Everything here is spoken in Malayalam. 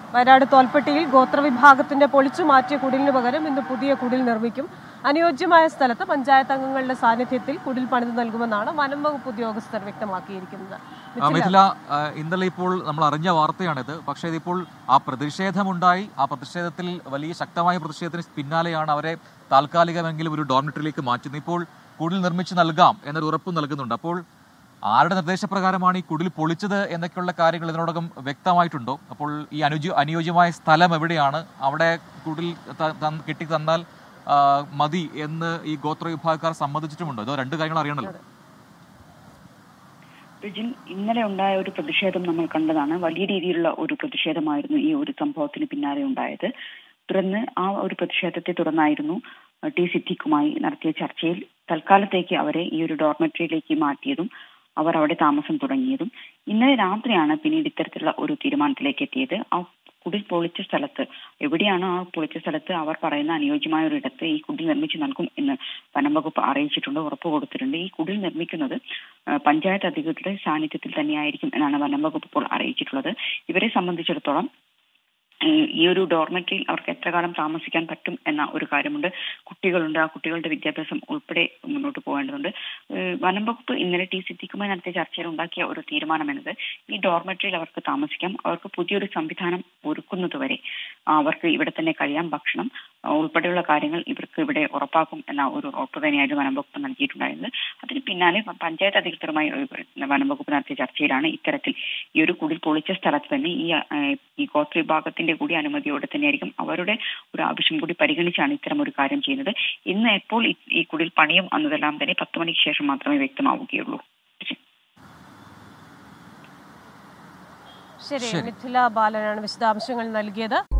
വയനാട് തോൽപ്പെട്ടിയിൽ ഗോത്രവിഭാഗത്തിന്റെ പൊളിച്ചു മാറ്റിയ കുടിലിന് പകരം ഇന്ന് പുതിയ കുടിൽ നിർമ്മിക്കും അനുയോജ്യമായ സ്ഥലത്ത് പഞ്ചായത്ത് അംഗങ്ങളുടെ സാന്നിധ്യത്തിൽ കുടിൽ പണിത് നൽകുമെന്നാണ് വനം വകുപ്പ് ഉദ്യോഗസ്ഥർ വ്യക്തമാക്കിയിരിക്കുന്നത് ആ, മിഥില ആ, ഇന്നലെ ഇപ്പോൾ നമ്മൾ അറിഞ്ഞ വാർത്തയാണിത് പക്ഷേ ഇതിപ്പോൾ ആ പ്രതിഷേധമുണ്ടായി ആ പ്രതിഷേധത്തിൽ വലിയ ശക്തമായ പ്രതിഷേധത്തിന് പിന്നാലെയാണ് അവരെ താൽക്കാലികമെങ്കിലും ഒരു ഡോർമിറ്ററിയിലേക്ക് മാറ്റുന്നത് ഇപ്പോൾ കുടിൽ നിർമ്മിച്ച് നൽകാം എന്നൊരു ഉറപ്പ് നൽകുന്നുണ്ട് അപ്പോൾ ആരുടെ നിർദ്ദേശപ്രകാരമാണ് ഈ കുടിൽ പൊളിച്ചത് എന്നൊക്കെയുള്ള കാര്യങ്ങൾ ഇതിനോടകം വ്യക്തമായിട്ടുണ്ടോ അപ്പോൾ ഈ അനുജ അനുയോജ്യമായ സ്ഥലം എവിടെയാണ് അവിടെ കുടിൽ ത- തന്ന് കെട്ടി തന്നാൽ ആ, മതി എന്ന് ഈ ഗോത്ര വിഭാഗക്കാർ സമ്മതിച്ചിട്ടുമുണ്ടോ ഇതോ രണ്ട് കാര്യങ്ങൾ അറിയണമല്ലോ റിജിൻ ഇന്നലെ ഉണ്ടായ ഒരു പ്രതിഷേധം നമ്മൾ കണ്ടതാണ് വലിയ രീതിയിലുള്ള ഒരു പ്രതിഷേധമായിരുന്നു ഈ ഒരു സംഭവത്തിന് പിന്നാലെ ഉണ്ടായത് തുടർന്ന് ആ ഒരു പ്രതിഷേധത്തെ തുടർന്നായിരുന്നു ടി സിദ്ദീഖുമായി നടത്തിയ ചർച്ചയിൽ തൽക്കാലത്തേക്ക് അവരെ ഈ ഒരു ഡോർമെട്രിയിലേക്ക് മാറ്റിയതും അവർ അവിടെ താമസം തുടങ്ങിയതും ഇന്നലെ രാത്രിയാണ് പിന്നീട് ഇത്തരത്തിലുള്ള ഒരു തീരുമാനത്തിലേക്ക് എത്തിയത് ആ കുടിൽ പൊളിച്ച സ്ഥലത്ത് എവിടെയാണ് ആ പൊളിച്ച സ്ഥലത്ത് അവർ പറയുന്ന അനുയോജ്യമായ ഒരു ഇടത്ത് ഈ കുടിൽ നിർമ്മിച്ചു നൽകും എന്ന് വനം വകുപ്പ് അറിയിച്ചിട്ടുണ്ട് ഉറപ്പ് കൊടുത്തിട്ടുണ്ട് ഈ കുടിൽ നിർമ്മിക്കുന്നത് ആ, പഞ്ചായത്ത് അധികൃതരുടെ സാന്നിധ്യത്തിൽ തന്നെയായിരിക്കും എന്നാണ് വനം വകുപ്പ് ഇപ്പോൾ അറിയിച്ചിട്ടുള്ളത് ഇവരെ സംബന്ധിച്ചിടത്തോളം ഏഹ് ഈ ഒരു ഡോർമെറ്ററിയിൽ അവർക്ക് എത്ര കാലം താമസിക്കാൻ പറ്റും എന്ന ഒരു കാര്യമുണ്ട് കുട്ടികളുണ്ട് ആ കുട്ടികളുടെ വിദ്യാഭ്യാസം ഉൾപ്പെടെ മുന്നോട്ട് പോകേണ്ടതുണ്ട് ഏഹ് വനം വകുപ്പ് ഇന്നലെ ടി സിദ്ദിഖുമായി നടത്തിയ ചർച്ചയിൽ ഉണ്ടാക്കിയ ഒരു തീരുമാനം എന്നത് ഈ ഡോർമെറ്ററിയിൽ അവർക്ക് താമസിക്കാം അവർക്ക് പുതിയൊരു സംവിധാനം ഒരുക്കുന്നത് വരെ അവർക്ക് ഇവിടെ തന്നെ കഴിയാം ഭക്ഷണം ആ, ഉൾപ്പെടെയുള്ള കാര്യങ്ങൾ ഇവർക്ക് ഇവിടെ ഉറപ്പാക്കും എന്ന ഒരു ഉറപ്പ് തന്നെയായിരുന്നു വനം വകുപ്പ് നൽകിയിട്ടുണ്ടായിരുന്നത് അതിന് പിന്നാലെ പ- പഞ്ചായത്ത് അധികൃതരുമായി ഏഹ് വനം വകുപ്പ് നടത്തിയ ചർച്ചയിലാണ് ഇത്തരത്തിൽ ഈ ഒരു കുടിൽ പൊളിച്ച സ്ഥലത്ത് തന്നെ ഈ ആ, ഈ ഗോത്ര വിഭാഗത്തിന്റെ കൂടി അനുമതിയോടെ തന്നെയായിരിക്കും അവരുടെ ഒരു ആവശ്യം കൂടി പരിഗണിച്ചാണ് ഇത്തരം ഒരു കാര്യം ചെയ്യുന്നത് ഇന്ന് എപ്പോൾ ഈ- ഈ കുടിൽ പണിയും എന്നതെല്ലാം തന്നെ പത്ത് മണിക്ക് ശേഷം മാത്രമേ വ്യക്തമാവുകയുള്ളൂ ശരി ശരി. മിഥില ബാലനാണ് വിശദാംശങ്ങൾ നൽകിയത്